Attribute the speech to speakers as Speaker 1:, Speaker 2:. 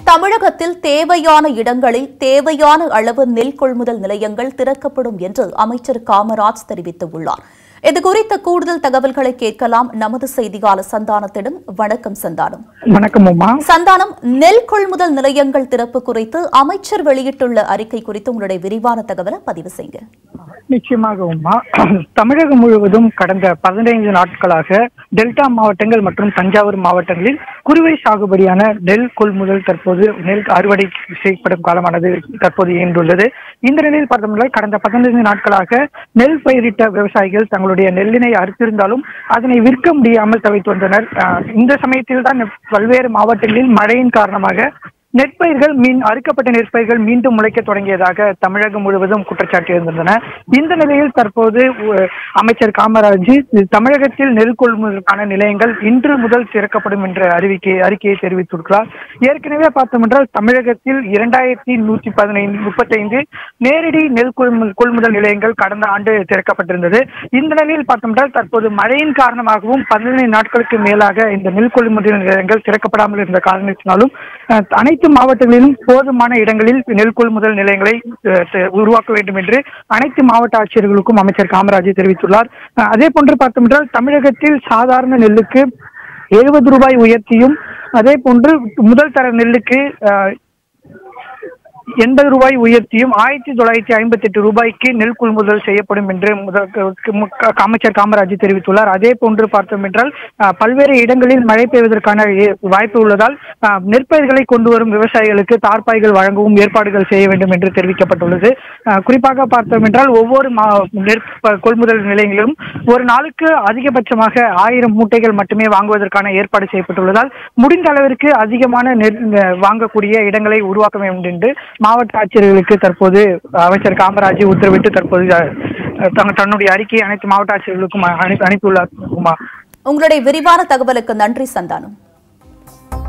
Speaker 1: தமிழகத்தில் தேவையான இடங்களில் தேவையான அளவு நெல் கொள்முதல் நிலையங்கள் திறக்கப்படும் என்று அமைச்சர் காமராஜ் தெரிவித்துள்ளார் இதுகுறித்த கூடுதல் தகவல்களை கேட்கலாம் நமது செய்தியாளர் சந்தானத்திடம் வணக்கம் சந்தானம்
Speaker 2: வணக்கம் உமா
Speaker 1: சந்தானம் நெல் கொள்முதல் நிலையங்கள் திறப்பு குறித்து அமைச்சர் வெளியிட்டுள்ள அறிக்கை குறித்து உங்களுடைய விரிவான தகவலை பதிவு செய்யுங்க
Speaker 2: நிச்சயமாக உமா தமிழகம் முழுவதும் கடந்த பதினைந்து நாட்களாக டெல்டா மாவட்டங்கள் மற்றும் தஞ்சாவூர் மாவட்டங்களில் குறுவை சாகுபடியான நெல் கொள்முதல் தற்போது நெல் அறுவடை செய்யப்படும் காலமானது தற்போது இயன்றுள்ளது இந்த நிலையில் பார்த்தோம்னால் கடந்த பதினைந்து நாட்களாக நெல் பயிரிட்ட விவசாயிகள் தங்களுடைய நெல்லினை அறுத்திருந்தாலும் அதனை விற்க முடியாமல் தவித்து வந்தனர் அஹ், இந்த சமயத்தில் தான் பல்வேறு மாவட்டங்களில் மழையின் காரணமாக நெற்பயிர்கள் மீன் அறுக்கப்பட்ட நெற்பயிர்கள் மீண்டும் முளைக்க தொடங்கியதாக தமிழகம் முழுவதும் குற்றச்சாட்டு இருந்தன இந்த நிலையில் தற்போது உ- அமைச்சர் காமராஜ் தமிழகத்தில் நெல் கொள்முதலுக்கான நிலையங்கள் இன்று முதல் திறக்கப்படும் என்ற அறிவிக்கை அறிக்கையை தெரிவித்துள்ளார் ஏற்கனவே பார்த்தோம் என்றால் தமிழகத்தில் இரண்டாயிரத்தி நூற்றி பதினைந்து முப்பத்தைந்து நேரடி நெல் கொள்முதல் கொள்முதல் நிலையங்கள் கடந்த ஆண்டு திறக்கப்பட்டிருந்தது இந்த நிலையில் பார்த்தோம் என்றால் தற்போது மழையின் காரணமாகவும் பதினைந்து நாட்களுக்கு மேலாக இந்த நெல் கொள்முதல் நிலையங்கள் திறக்கப்படாமல் இருந்த காரணத்தினாலும் அஹ், அனைத்து மாவட்டங்களிலும் போதுமான இடங்களில் நெல் கொள்முதல் நிலையங்களை அஹ், த- உருவாக்க வேண்டும் என்று அனைத்து மாவட்ட ஆட்சியர்களுக்கும் அமைச்சர் காமராஜ் தெரிவித்துள்ளார் அஹ், அதே போன்று பார்த்தோம் என்றால் தமிழகத்தில் சாதாரண நெல்லுக்கு எழுபது ரூபாய் உயர்த்தியும் அதே போன்று முதல் தர நெல்லுக்கு அஹ், எண்பது ரூபாய் உயர்த்தியும் ஆயிரத்தி தொள்ளாயிரத்தி ஐம்பத்தி எட்டு ரூபாய்க்கு நெல் கொள்முதல் செய்யப்படும் என்று முதல் க- மு- க- அமைச்சர் காமராஜ் தெரிவித்துள்ளார் அதே போன்று பார்த்தோம் என்றால் அஹ், பல்வேறு இடங்களில் மழை பெய்வதற்கான ஏ- வாய்ப்பு உள்ளதால் அஹ், நெற்பயிர்களை கொண்டு வரும் விவசாயிகளுக்கு தார்ப்பாய்கள் வழங்கவும் ஏற்பாடுகள் செய்ய வேண்டும் என்று தெரிவிக்கப்பட்டுள்ளது அஹ், குறிப்பாக பார்த்தோம் என்றால் ஒவ்வொரு மா நெற்ப கொள்முதல் நிலையங்களிலும் ஒரு நாளுக்கு அதிகபட்சமாக ஆயிரம் மூட்டைகள் மட்டுமே வாங்குவதற்கான ஏற்பாடு செய்யப்பட்டுள்ளதால் முடிந்த அளவிற்கு அதிகமான நெல் அஹ், வாங்கக்கூடிய இடங்களை உருவாக்க வேண்டும் என்று மாவட்ட ஆட்சியர்களுக்கு தற்போது அமைச்சர் காமராஜ் உத்தரவிட்டு தற்போது அஹ், தன்- தன்னுடைய அறிக்கையை அனைத்து மாவட்ட ஆட்சியர்களுக்கும் அனுப்பி அனுப்பியுள்ளார் உமா
Speaker 1: உங்களுடைய விரிவான தகவலுக்கு நன்றி சந்தானம்